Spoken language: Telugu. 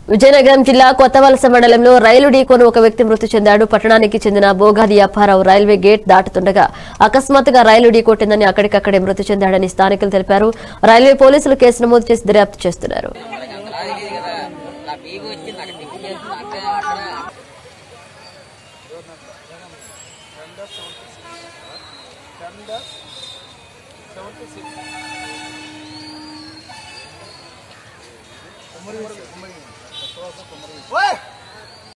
విజయనగరం జిల్లా కొత్తవలస మండలంలో రైలు ఢీకొని ఒక వ్యక్తి మృతి చెందాడు పట్టణానికి చెందిన బోగాది అప్పారావు రైల్వే గేట్ దాటుతుండగా అకస్మాత్తుగా రైలు ఢీకొట్టిందని అక్కడికక్కడే మృతి చెందాడని స్థానికులు తెలిపారు రైల్వే పోలీసులు కేసు నమోదు చేసి దర్యాప్తు చేస్తున్నారు నా బీబీ వచ్చింది అక్కడ టిఫిన్ చేస్తుంది అక్కడ అక్కడ ఓయ్